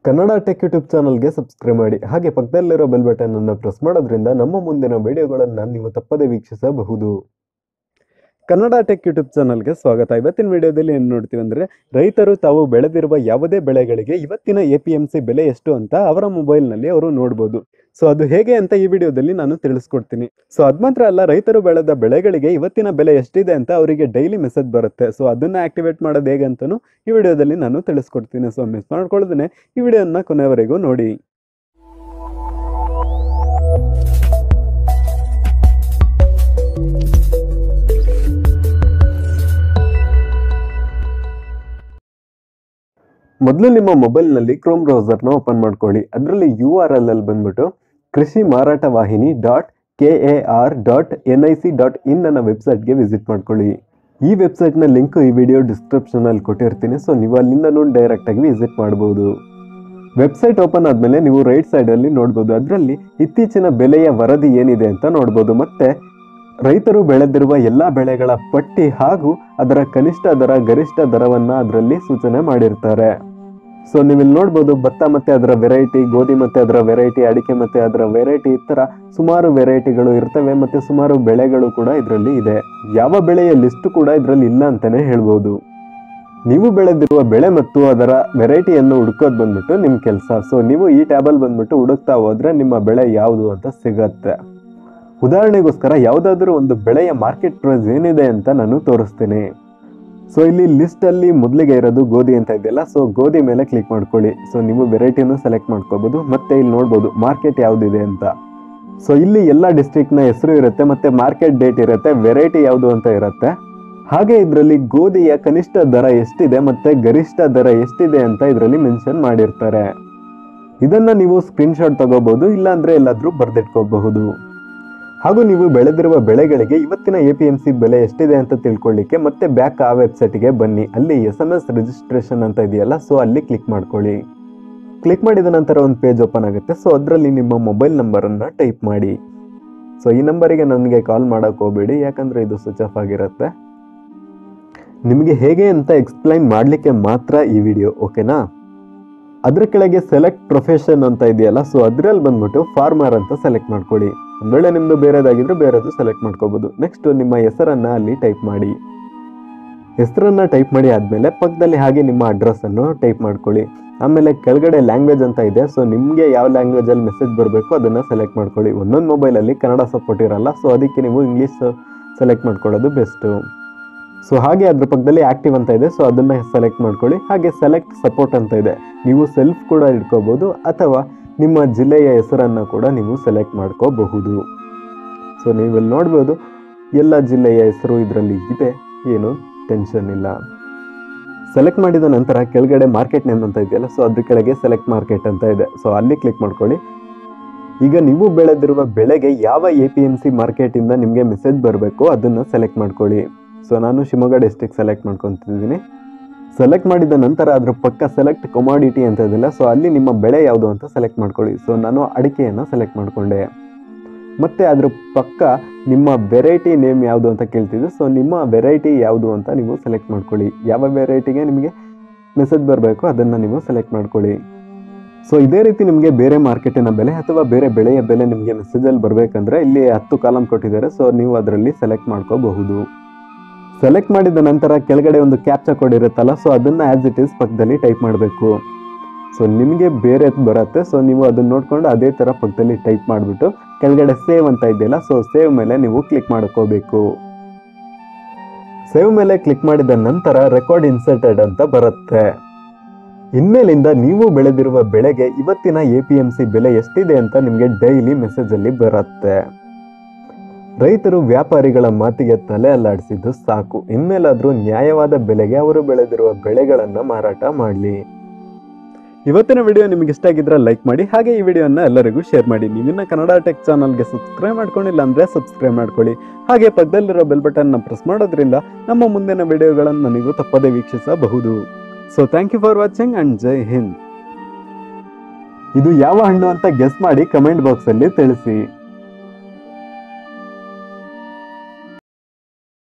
Kannada tech YouTube ಚಾನಲ್ಗೆ subscribe ಮಾಡಿ ಹಾಗೆ ಪಕ್ಕದಲ್ಲಿರೋ ಬೆಲ್ ಬಟನ್ ಅನ್ನು ಪ್ರೆಸ್ ಮಾಡೋದ್ರಿಂದ ನಮ್ಮ ಮುಂದಿನ ವಿಡಿಯೋಗಳನ್ನು ನೀವು ತಪ್ಪದೆ ವೀಕ್ಷಿಸಬಹುದು ಕನ್ನಡ ಟೆಕ್ ಯೂಟ್ಯೂಬ್ ಚಾನಲ್ಗೆ ಸ್ವಾಗತ ಇವತ್ತಿನ ವಿಡಿಯೋದಲ್ಲಿ ಏನು ನೋಡ್ತೀವಿ ಅಂದರೆ ರೈತರು ತಾವು ಬೆಳೆದಿರುವ ಯಾವುದೇ ಬೆಳೆಗಳಿಗೆ ಇವತ್ತಿನ ಎ ಪಿ ಎಂ ಸಿ ಬೆಲೆ ಎಷ್ಟು ಅಂತ ಅವರ ಮೊಬೈಲ್ನಲ್ಲಿ ಅವರು ನೋಡ್ಬೋದು ಸೊ ಅದು ಹೇಗೆ ಅಂತ ಈ ವಿಡಿಯೋದಲ್ಲಿ ನಾನು ತಿಳಿಸ್ಕೊಡ್ತೀನಿ ಸೊ ಅದು ಮಾತ್ರ ಅಲ್ಲ ರೈತರು ಬೆಳೆದ ಬೆಳೆಗಳಿಗೆ ಇವತ್ತಿನ ಬೆಲೆ ಎಷ್ಟಿದೆ ಅಂತ ಅವರಿಗೆ ಡೈಲಿ ಮೆಸೇಜ್ ಬರುತ್ತೆ ಸೊ ಅದನ್ನ ಆಕ್ಟಿವೇಟ್ ಮಾಡೋದು ಹೇಗೆ ಅಂತಲೂ ಈ ವಿಡಿಯೋದಲ್ಲಿ ನಾನು ತಿಳಿಸ್ಕೊಡ್ತೀನಿ ಸೊ ಮಿಸ್ ಮಾಡ್ಕೊಳ್ದೇ ಈ ವಿಡಿಯೋನ ಕೊನೆವರೆಗೂ ನೋಡಿ ಮೊದಲು ನಿಮ್ಮ ಮೊಬೈಲ್ನಲ್ಲಿ ಕ್ರೋಮ್ ಬ್ರೌಸರ್ನ ಓಪನ್ ಮಾಡ್ಕೊಳ್ಳಿ ಅದರಲ್ಲಿ ಯು ಆರ್ ಎಲ್ ಅಲ್ಲಿ ಬಂದ್ಬಿಟ್ಟು Krishi Marata Vahini dot K A R dot N I C dot in ಅನ್ನೋ ವೆಬ್ಸೈಟ್ಗೆ ವಿಸಿಟ್ ಮಾಡ್ಕೊಳ್ಳಿ ಈ ವೆಬ್ಸೈಟ್ನ ಲಿಂಕ್ ಈ ವಿಡಿಯೋ ಡಿಸ್ಕ್ರಿಪ್ಷನಲ್ಲಿ ಕೊಟ್ಟಿರ್ತೀನಿ ಸೊ ನೀವು ಅಲ್ಲಿಂದನೂ ಡೈರೆಕ್ಟಾಗಿ ವಿಸಿಟ್ ಮಾಡ್ಬೋದು ವೆಬ್ಸೈಟ್ ಓಪನ್ ಆದಮೇಲೆ ನೀವು ರೈಟ್ ಸೈಡಲ್ಲಿ ನೋಡ್ಬೋದು ಅದರಲ್ಲಿ ಇತ್ತೀಚಿನ ಬೆಲೆಯ ವರದಿ ಏನಿದೆ ಅಂತ ನೋಡ್ಬೋದು ಮತ್ತೆ ರೈತರು ಬೆಳೆದಿರುವ ಎಲ್ಲ ಬೆಳೆಗಳ ಪಟ್ಟಿ ಹಾಗೂ ಅದರ ಕನಿಷ್ಠ ದರ ಗರಿಷ್ಠ ದರವನ್ನ ಅದರಲ್ಲಿ ಸೂಚನೆ ಮಾಡಿರ್ತಾರೆ ಸೊ ನೀವು ಇಲ್ಲಿ ನೋಡ್ಬೋದು ಭತ್ತ ಮತ್ತೆ ಅದರ ವೆರೈಟಿ ಗೋಧಿ ಮತ್ತೆ ಅದರ ವೆರೈಟಿ ಅಡಿಕೆ ಮತ್ತೆ ಅದರ ವೆರೈಟಿ ಈ ತರ ಸುಮಾರು ವೆರೈಟಿಗಳು ಇರ್ತವೆ ಮತ್ತೆ ಸುಮಾರು ಬೆಳೆಗಳು ಕೂಡ ಇದರಲ್ಲಿ ಇದೆ ಯಾವ ಬೆಳೆಯ ಲಿಸ್ಟ್ ಕೂಡ ಇದರಲ್ಲಿ ಇಲ್ಲ ಅಂತಾನೆ ಹೇಳ್ಬೋದು ನೀವು ಬೆಳೆದಿರುವ ಬೆಳೆ ಮತ್ತು ಅದರ ವೆರೈಟಿಯನ್ನು ಹುಡುಕೋದು ಬಂದ್ಬಿಟ್ಟು ನಿಮ್ಮ ಕೆಲಸ ಸೊ ನೀವು ಈ ಟ್ಯಾಬಲ್ ಬಂದ್ಬಿಟ್ಟು ಹುಡುಕ್ತಾ ಹೋದ್ರೆ ನಿಮ್ಮ ಬೆಳೆ ಯಾವುದು ಅಂತ ಸಿಗತ್ತೆ ಉದಾಹರಣೆಗೋಸ್ಕರ ಯಾವುದಾದ್ರೂ ಒಂದು ಬೆಳೆಯ ಮಾರ್ಕೆಟ್ ಪ್ರೈಸ್ ಏನಿದೆ ಅಂತ ನಾನು ತೋರಿಸ್ತೀನಿ ಸೊ ಇಲ್ಲಿ ಲಿಸ್ಟ್ ಅಲ್ಲಿ ಮೊದಲಿಗೆ ಇರೋದು ಗೋಧಿ ಅಂತ ಇದೆಯಲ್ಲ ಸೊ ಗೋಧಿ ಮೇಲೆ ಕ್ಲಿಕ್ ಮಾಡ್ಕೊಳ್ಳಿ ಸೊ ನೀವು ವೆರೈಟಿನೂ ಸೆಲೆಕ್ಟ್ ಮಾಡ್ಕೋಬಹುದು ಮತ್ತೆ ಇಲ್ಲಿ ನೋಡ್ಬೋದು ಮಾರ್ಕೆಟ್ ಯಾವ್ದಿದೆ ಅಂತ ಸೊ ಇಲ್ಲಿ ಎಲ್ಲ ಡಿಸ್ಟ್ರಿಕ್ಟ್ ನ ಹೆಸರು ಇರುತ್ತೆ ಮತ್ತೆ ಮಾರ್ಕೆಟ್ ಡೇಟ್ ಇರುತ್ತೆ ವೆರೈಟಿ ಯಾವುದು ಅಂತ ಇರುತ್ತೆ ಹಾಗೆ ಇದರಲ್ಲಿ ಗೋಧಿಯ ಕನಿಷ್ಠ ದರ ಎಷ್ಟಿದೆ ಮತ್ತೆ ಗರಿಷ್ಠ ದರ ಎಷ್ಟಿದೆ ಅಂತ ಇದರಲ್ಲಿ ಮೆನ್ಷನ್ ಮಾಡಿರ್ತಾರೆ ಇದನ್ನ ನೀವು ಸ್ಕ್ರೀನ್ ಶಾಟ್ ತಗೋಬಹುದು ಇಲ್ಲಾಂದ್ರೆ ಎಲ್ಲಾದ್ರೂ ಬರ್ದಿಟ್ಕೋಬಹುದು ಹಾಗೂ ನೀವು ಬೆಳೆದಿರುವ ಬೆಳೆಗಳಿಗೆ ಇವತ್ತಿನ ಎ ಪಿ ಎಂ ಸಿ ಬೆಲೆ ಎಷ್ಟಿದೆ ಅಂತ ತಿಳ್ಕೊಳ್ಳಿಕ್ಕೆ ಮತ್ತೆ ಬ್ಯಾಕ್ ಆ ವೆಬ್ಸೈಟ್ಗೆ ಬನ್ನಿ ಅಲ್ಲಿ ಎಸ್ ಎಂ ಎಸ್ ರಿಜಿಸ್ಟ್ರೇಷನ್ ಅಂತ ಇದೆಯಲ್ಲ ಸೊ ಅಲ್ಲಿ ಕ್ಲಿಕ್ ಮಾಡ್ಕೊಳ್ಳಿ ಕ್ಲಿಕ್ ಮಾಡಿದ ನಂತರ ಒಂದು ಪೇಜ್ ಓಪನ್ ಆಗುತ್ತೆ ಸೊ ಅದರಲ್ಲಿ ನಿಮ್ಮ ಮೊಬೈಲ್ ನಂಬರನ್ನು ಟೈಪ್ ಮಾಡಿ ಸೊ ಈ ನಂಬರಿಗೆ ನನಗೆ ಕಾಲ್ ಮಾಡೋಕೆ ಹೋಗಬೇಡಿ ಯಾಕಂದರೆ ಇದು ಸ್ವಿಚ್ ಆಫ್ ಆಗಿರುತ್ತೆ ನಿಮಗೆ ಹೇಗೆ ಅಂತ ಎಕ್ಸ್ಪ್ಲೈನ್ ಮಾಡಲಿಕ್ಕೆ ಮಾತ್ರ ಈ ವಿಡಿಯೋ ಓಕೆನಾ ಅದ್ರ ಕೆಳಗೆ ಸೆಲೆಕ್ಟ್ ಪ್ರೊಫೆಷನ್ ಅಂತ ಇದೆಯಲ್ಲ ಸೊ ಅದ್ರಲ್ಲಿ ಬಂದ್ಬಿಟ್ಟು ಫಾರ್ಮರ್ ಅಂತ ಸೆಲೆಕ್ಟ್ ಮಾಡ್ಕೊಳ್ಳಿ ಒಂದ್ ವೇಳೆ ನಿಮ್ದು ಬೇರೆದಾಗಿದ್ರೆ ಬೇರೆದು ಸೆಲೆಕ್ಟ್ ಮಾಡ್ಕೋಬಹುದು ನೆಕ್ಸ್ಟ್ ನಿಮ್ಮ ಹೆಸರನ್ನ ಅಲ್ಲಿ ಟೈಪ್ ಮಾಡಿ ಹೆಸರನ್ನ ಟೈಪ್ ಮಾಡಿ ಆದ್ಮೇಲೆ ಪಕ್ಕದಲ್ಲಿ ಹಾಗೆ ನಿಮ್ಮ ಅಡ್ರೆಸ್ ಅನ್ನು ಟೈಪ್ ಮಾಡ್ಕೊಳ್ಳಿ ಆಮೇಲೆ ಕೆಳಗಡೆ ಲ್ಯಾಂಗ್ವೇಜ್ ಅಂತ ಇದೆ ಸೊ ನಿಮಗೆ ಯಾವ ಲ್ಯಾಂಗ್ವೇಜ್ ಅಲ್ಲಿ ಮೆಸೇಜ್ ಬರಬೇಕು ಅದನ್ನ ಸೆಲೆಕ್ಟ್ ಮಾಡ್ಕೊಳ್ಳಿ ಒಂದೊಂದು ಮೊಬೈಲಲ್ಲಿ ಕನ್ನಡ ಸಪೋರ್ಟ್ ಇರಲ್ಲ ಸೊ ಅದಕ್ಕೆ ನೀವು ಇಂಗ್ಲೀಷ್ ಸೆಲೆಕ್ಟ್ ಮಾಡ್ಕೊಳ್ಳೋದು ಬೆಸ್ಟು ಸೊ ಹಾಗೆ ಅದ್ರ ಪಕ್ಕದಲ್ಲಿ ಆಕ್ಟಿವ್ ಅಂತ ಇದೆ ಸೊ ಅದನ್ನ ಸೆಲೆಕ್ಟ್ ಮಾಡ್ಕೊಳ್ಳಿ ಹಾಗೆ ಸೆಲೆಕ್ಟ್ ಸಪೋರ್ಟ್ ಅಂತ ಇದೆ ನೀವು ಸೆಲ್ಫ್ ಕೂಡ ಇಟ್ಕೋಬಹುದು ಅಥವಾ ನಿಮ್ಮ ಜಿಲ್ಲೆಯ ಹೆಸರನ್ನು ಕೂಡ ನೀವು ಸೆಲೆಕ್ಟ್ ಮಾಡ್ಕೋಬಹುದು ಸೊ ನೀವಿಲ್ಲಿ ನೋಡ್ಬೋದು ಎಲ್ಲ ಜಿಲ್ಲೆಯ ಹೆಸರು ಇದರಲ್ಲಿ ಇದೆ ಏನು ಟೆನ್ಷನ್ ಇಲ್ಲ ಸೆಲೆಕ್ಟ್ ಮಾಡಿದ ನಂತರ ಕೆಳಗಡೆ ಮಾರ್ಕೆಟ್ ನೇಮ್ ಅಂತ ಇದೆಯಲ್ಲ ಸೊ ಅದ್ರ ಕೆಳಗೆ ಸೆಲೆಕ್ಟ್ ಮಾರ್ಕೆಟ್ ಅಂತ ಇದೆ ಸೊ ಅಲ್ಲಿ ಕ್ಲಿಕ್ ಮಾಡ್ಕೊಳ್ಳಿ ಈಗ ನೀವು ಬೆಳೆದಿರುವ ಬೆಳೆಗೆ ಯಾವ ಎ ಪಿ ಎಂ ಸಿ ಮಾರ್ಕೆಟಿಂದ ನಿಮಗೆ ಮೆಸೇಜ್ ಬರಬೇಕು ಅದನ್ನು ಸೆಲೆಕ್ಟ್ ಮಾಡ್ಕೊಳ್ಳಿ ಸೊ ನಾನು ಶಿವಮೊಗ್ಗ ಡಿಸ್ಟಿಕ್ ಸೆಲೆಕ್ಟ್ ಮಾಡ್ಕೊತಿದ್ದೀನಿ ಸೆಲೆಕ್ಟ್ ಮಾಡಿದ ನಂತರ ಅದ್ರ ಪಕ್ಕ ಸೆಲೆಕ್ಟ್ ಕೊಮಾಡಿಟಿ ಅಂತ ಇದೆಯಲ್ಲ ಸೊ ಅಲ್ಲಿ ನಿಮ್ಮ ಬೆಳೆ ಯಾವುದು ಅಂತ ಸೆಲೆಕ್ಟ್ ಮಾಡ್ಕೊಳ್ಳಿ ಸೊ ನಾನು ಅಡಿಕೆಯನ್ನು ಸೆಲೆಕ್ಟ್ ಮಾಡಿಕೊಂಡೆ ಮತ್ತೆ ಅದ್ರ ಪಕ್ಕ ನಿಮ್ಮ ವೆರೈಟಿ ನೇಮ್ ಯಾವುದು ಅಂತ ಕೇಳ್ತಿದ್ದೆ ಸೊ ನಿಮ್ಮ ವೆರೈಟಿ ಯಾವುದು ಅಂತ ನೀವು ಸೆಲೆಕ್ಟ್ ಮಾಡ್ಕೊಳ್ಳಿ ಯಾವ ವೆರೈಟಿಗೆ ನಿಮಗೆ ಮೆಸೇಜ್ ಬರಬೇಕು ಅದನ್ನು ನೀವು ಸೆಲೆಕ್ಟ್ ಮಾಡ್ಕೊಳ್ಳಿ ಸೊ ಇದೇ ರೀತಿ ನಿಮಗೆ ಬೇರೆ ಮಾರ್ಕೆಟಿನ ಬೆಲೆ ಅಥವಾ ಬೇರೆ ಬೆಳೆಯ ಬೆಲೆ ನಿಮಗೆ ಮೆಸೇಜಲ್ಲಿ ಬರಬೇಕಂದ್ರೆ ಇಲ್ಲಿ ಹತ್ತು ಕಾಲಮ್ ಕೊಟ್ಟಿದ್ದಾರೆ ಸೊ ನೀವು ಅದರಲ್ಲಿ ಸೆಲೆಕ್ಟ್ ಮಾಡ್ಕೋಬಹುದು ಸೆಲೆಕ್ಟ್ ಮಾಡಿದ ನಂತರ ಕೆಳಗಡೆ ಒಂದು ಕ್ಯಾಪ್ಚಾ ಕೋಡ್ ಇರುತ್ತಲ್ಲ ಸೊ ಅದನ್ನ ಆಸ್ ಇಟ್ ಈಸ್ ಪಕ್ಕದಲ್ಲಿ ಟೈಪ್ ಮಾಡಬೇಕು ಸೊ ನಿಮಗೆ ಬೇರೆ ಬರುತ್ತೆ ಸೊ ನೀವು ಅದನ್ನ ನೋಡ್ಕೊಂಡು ಅದೇ ಥರ ಪಕ್ಕದಲ್ಲಿ ಟೈಪ್ ಮಾಡಿಬಿಟ್ಟು ಕೆಳಗಡೆ ಸೇವ್ ಅಂತ ಇದೆಯಲ್ಲ ಸೊ ಸೇವ್ ಮೇಲೆ ನೀವು ಕ್ಲಿಕ್ ಮಾಡ್ಕೋಬೇಕು ಸೇವ್ ಮೇಲೆ ಕ್ಲಿಕ್ ಮಾಡಿದ ನಂತರ ರೆಕಾರ್ಡ್ ಇನ್ಸರ್ಟೆಡ್ ಅಂತ ಬರುತ್ತೆ ಇನ್ಮೇಲಿಂದ ನೀವು ಬೆಳೆದಿರುವ ಬೆಳೆಗೆ ಇವತ್ತಿನ ಎ ಪಿ ಎಂ ಸಿ ಬೆಲೆ ಎಷ್ಟಿದೆ ಅಂತ ನಿಮಗೆ ಡೈಲಿ ಮೆಸೇಜಲ್ಲಿ ಬರುತ್ತೆ ರೈತರು ವ್ಯಾಪಾರಿಗಳ ಮಾತಿಗೆ ತಲೆ ಅಲ್ಲಾಡಿಸಿದ್ದು ಸಾಕು ಇನ್ಮೇಲಾದ್ರೂ ನ್ಯಾಯವಾದ ಬೆಲೆಗೆ ಅವರು ಬೆಳೆದಿರುವ ಬೆಳೆಗಳನ್ನ ಮಾರಾಟ ಮಾಡಲಿ ಇವತ್ತಿನ ವಿಡಿಯೋ ನಿಮಗೆ ಇಷ್ಟ ಆಗಿದ್ರೆ ಲೈಕ್ ಮಾಡಿ ಹಾಗೆ ಈ ವಿಡಿಯೋನ ಎಲ್ಲರಿಗೂ ಶೇರ್ ಮಾಡಿ ನೀವಿನ್ನ ಕನ್ನಡ ಟೆಕ್ ಚಾನಲ್ಗೆ ಸಬ್ಸ್ಕ್ರೈಬ್ ಮಾಡ್ಕೊಂಡಿಲ್ಲ ಅಂದ್ರೆ ಸಬ್ಸ್ಕ್ರೈಬ್ ಮಾಡ್ಕೊಳ್ಳಿ ಹಾಗೆ ಪಕ್ಕದಲ್ಲಿರೋ ಬೆಲ್ ಬಟನ್ನ ಪ್ರೆಸ್ ಮಾಡೋದ್ರಿಂದ ನಮ್ಮ ಮುಂದಿನ ವಿಡಿಯೋಗಳನ್ನು ನೀವು ತಪ್ಪದೇ ವೀಕ್ಷಿಸಬಹುದು so thank you for watching and Jai Hind ಇದು ಯಾವ ಹಣ್ಣು ಅಂತ ಗೆಸ್ ಮಾಡಿ ಕಮೆಂಟ್ ಬಾಕ್ಸ್ ಅಲ್ಲಿ ತಿಳಿಸಿ